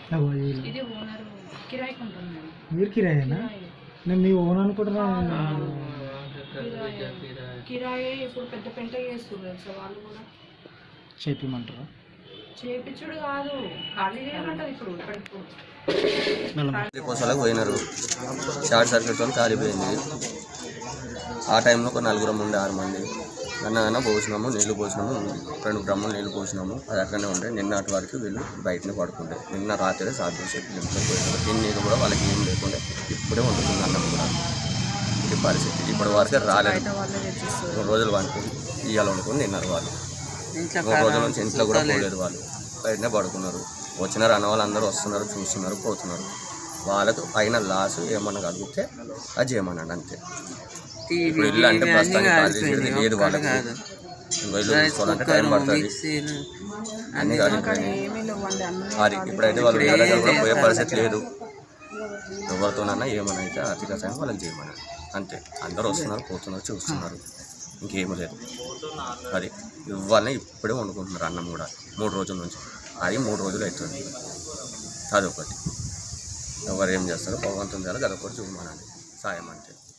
అవ్వ, వీళ్ళు. ఇది ఓనర్ కిరాయికి ఉంటుంది మేడం మీరు కిరాయేనా నేను మీ ఓన్ అనుకుంటున్నా కిరాయి ఇప్పుడు పెద్ద పెంట చేస్తున్నారు తెలుసా వాళ్ళు కూడా చెప్పమంటారా చేపించుడు కాదు ఖాళీ చేయమంటారు ఇప్పుడు ఇప్పటిప్పుడు కోసాలకు పోయినారు షార్ట్ సర్క్యూట్తో కాలిపోయింది ఆ టైంలో ఒక నలుగురం ఉండే ఆరు మంది అన్నదన్న పోసినాము నీళ్లు పోసినాము రెండు డ్రమ్ములు నీళ్లు పోసినాము అది అట్లనే ఉండే నిన్నటి వరకు వీళ్ళు బయటనే పడుకుండే నిన్న రాత్రి సాధ్యం చెప్పి నింపుకొని పోయినారు తిని నీళ్ళు కూడా వాళ్ళకి ఏం లేకుండా ఇప్పుడే వండుతుంది అన్నం కూడా ఇది పరిస్థితి ఇప్పటి వరకు రాలేదు మూడు రోజులు వండుకొని ఇవాళ వండుకొని తిన్నారు వాళ్ళు మూడు రోజుల నుంచి ఇంట్లో కూడా పోలేదు వాళ్ళు బయటనే పడుకున్నారు వచ్చినారు అన్న వాళ్ళు అందరూ వస్తున్నారు చూస్తున్నారు పోతున్నారు వాళ్ళకు పైన లాస్ ఏమన్నా కలిగితే అది చేయమన్నాడు అంతే ఇప్పుడు ఇల్లు అంటే ప్రస్తుతానికి ఖాళీ చేసేది లేదు వాళ్ళకి ఇంకా ఇల్లు తీసుకోవాలంటే టైం పడుతుంది అన్ని కాలిపోయినాయి అది ఇప్పుడైతే వాళ్ళు వేరే దగ్గర కూడా పోయే పరిస్థితి లేదు ఎవరితోనన్నా ఏమన్నా అయితే ఆర్థిక సాయం వాళ్ళకి చేయమన్నారు అంతే అందరూ వస్తున్నారు పోతున్నారు చూస్తున్నారు ఇంకేమీ లేదు అది ఇవ్వాలని ఇప్పుడే వండుకుంటున్నారు అన్నం కూడా మూడు రోజుల నుంచి అది మూడు రోజులు అవుతుంది అదొకటి ఎవరు ఏం చేస్తారో భగవంతుని చేయాలి అదొకటి చూడమనండి సాయం అంటే